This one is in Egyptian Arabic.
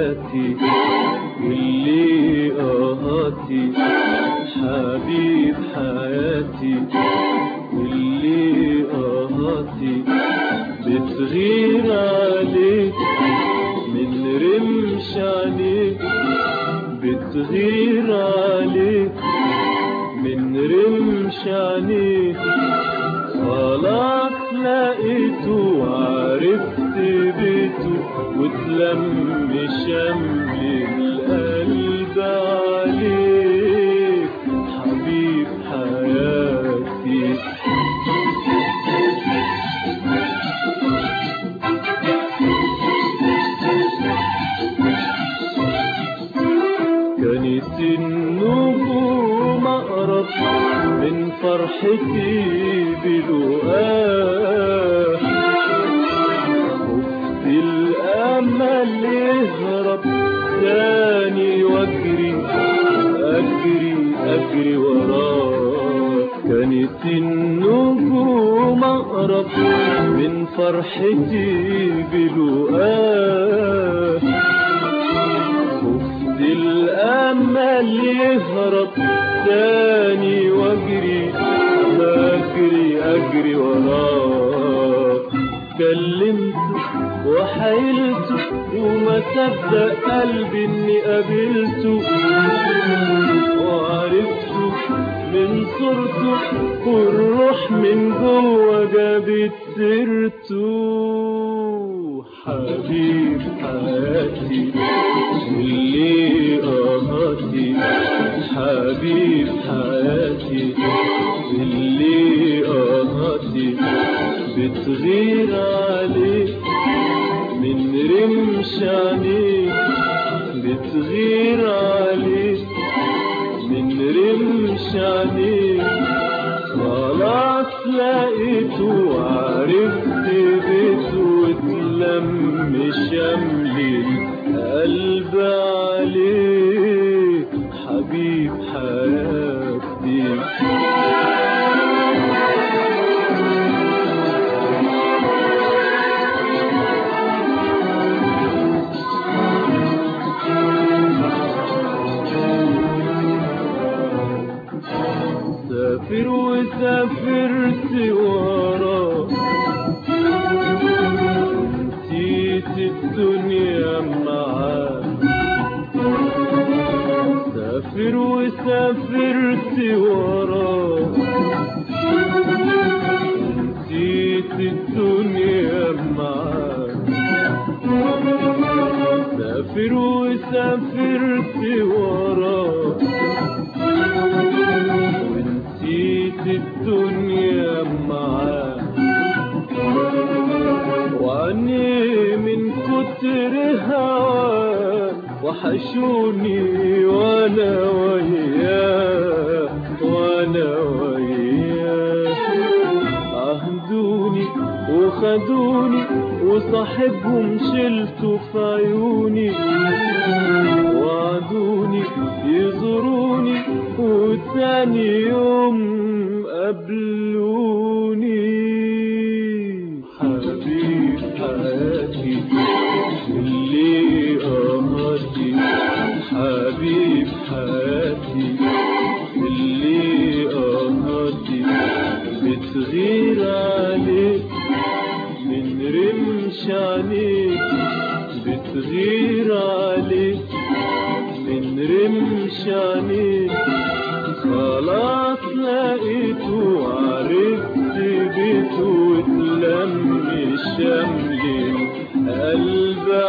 حياتي واللي قهاتي حبيب حياتي واللي قهاتي بتغير عليك من رمش عليك بتغير عليك من رمش عليك خلاص لقيته وعرفت بيته وتلم شمل القلب عليك حبيب حياتي كانت النجوم أقرب من فرحتي بلقاه خفت الأمل يهرب تاني واجري أجري أجري وراه كانت النجوم أقرب من فرحتي بلقاه خفت الأمل يهرب تاني واجري أجري أجري وراه كلمته وحيلته وما صدق قلبي إني قابلته وعرفته من صورته والروح من جوه جابت سيرته حبيب حياتي واللي قهاتي حبيب حياتي اللي قهاتي بتغير عليك من رمش عليك بتغير عليك من رمش عليك خلاص لقيته وعرفت بيته واتلم شمل القلب عليك حبيب حياتي سافر وسافرت وراه نسيت الدنيا معاه سافر وسافرت وراه نسيت الدنيا معاه سافر وسافرت وراه ونسيت الدنيا معاه وعني من كتر هواه وحشوني وانا وياه وانا وياه عهدوني وخدوني وصاحبهم شلته في عيوني وعدوني يزوروني وتاني يوم قابلوني حبيب حياتي اللي قمرتي حبيب حياتي اللي قمرتي بتغير عليك من رمش عليك بتغير عليك من رمش عليك خلاص لقيته وعرفت بيته وتلم الشمل قلب